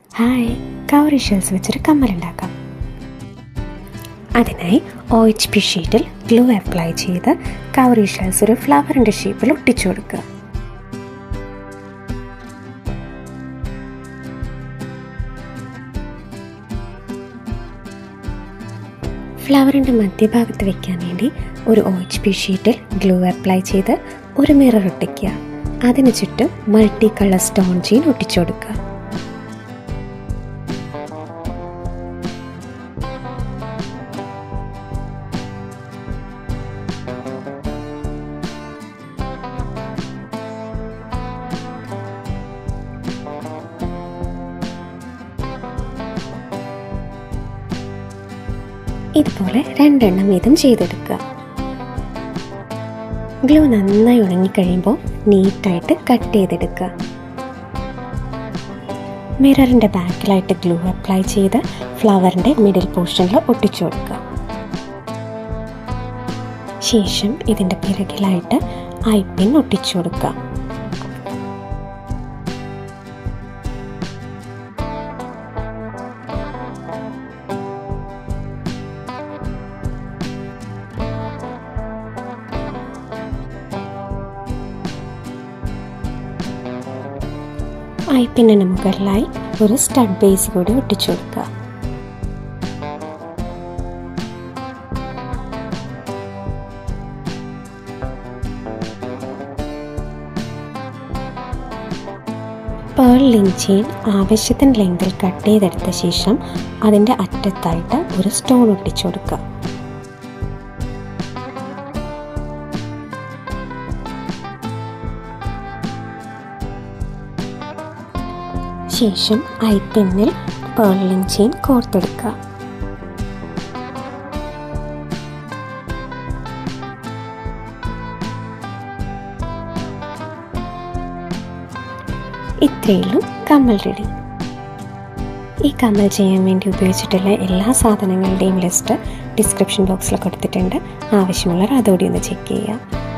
hi കവറി shells വെച്ചൊരു കമ്മലുണ്ടാക്കാം അതിനായി ഒ എച്ച് പി ഷീറ്റിൽ ഗ്ലൂ അപ്ലൈ ചെയ്ത് കവറി ഷെൽസ് ഒരു ഫ്ലവറിൻ്റെ ഷേപ്പിൽ ഒട്ടിച്ചു കൊടുക്കുക ഫ്ലവറിൻ്റെ മധ്യഭാഗത്ത് വെക്കാൻ വേണ്ടി ഒരു ഒ എച്ച് പി ഷീറ്റിൽ ഗ്ലൂ അപ്ലൈ ചെയ്ത് ഒരു മിറർ ഒട്ടിക്കുക അതിന് ചുറ്റും മൾട്ടി കളർ സ്റ്റോൺ ചെയിൻ ഒട്ടിച്ചു കൊടുക്കുക ഇതുപോലെ രണ്ടെണ്ണം വീതം ചെയ്തെടുക്കുക ഗ്ലൂ നന്നായി ഉണങ്ങിക്കഴിയുമ്പോൾ നീറ്റായിട്ട് കട്ട് ചെയ്തെടുക്കുക മിററിൻ്റെ ബാക്കിലായിട്ട് ഗ്ലൂ അപ്ലൈ ചെയ്ത് ഫ്ലവറിൻ്റെ മിഡിൽ പോർഷനിൽ ഒട്ടിച്ചു കൊടുക്കുക ശേഷം ഇതിൻ്റെ പിറകിലായിട്ട് ഐ പിൻ ഒട്ടിച്ചു കൊടുക്കുക ഐ പിന്നിന് മുകളിലായി ഒരു സ്റ്റഡ് ബേസ് കൂടി ഒട്ടിച്ചു കൊടുക്കുക പേൾ ലിങ്ക് ചെയിൻ ആവശ്യത്തിന് ലെങ്തിൽ കട്ട് ചെയ്തെടുത്ത ശേഷം അതിൻ്റെ അറ്റത്തായിട്ട് ഒരു സ്റ്റോൺ ഒട്ടിച്ചു കൊടുക്കുക ശേഷം ഐ പിന്നിൽ പേർലിംഗ് ചെയിൻ കോർത്തെടുക്കുക ഇത്രയുള്ളൂ കമ്മൽ റെഡി ഈ കമ്മൽ ചെയ്യാൻ വേണ്ടി ഉപയോഗിച്ചിട്ടുള്ള എല്ലാ സാധനങ്ങളുടെയും ലിസ്റ്റ് ഡിസ്ക്രിപ്ഷൻ ബോക്സിൽ കൊടുത്തിട്ടുണ്ട് ആവശ്യമുള്ളവർ അതോടെ ഒന്ന് ചെക്ക് ചെയ്യുക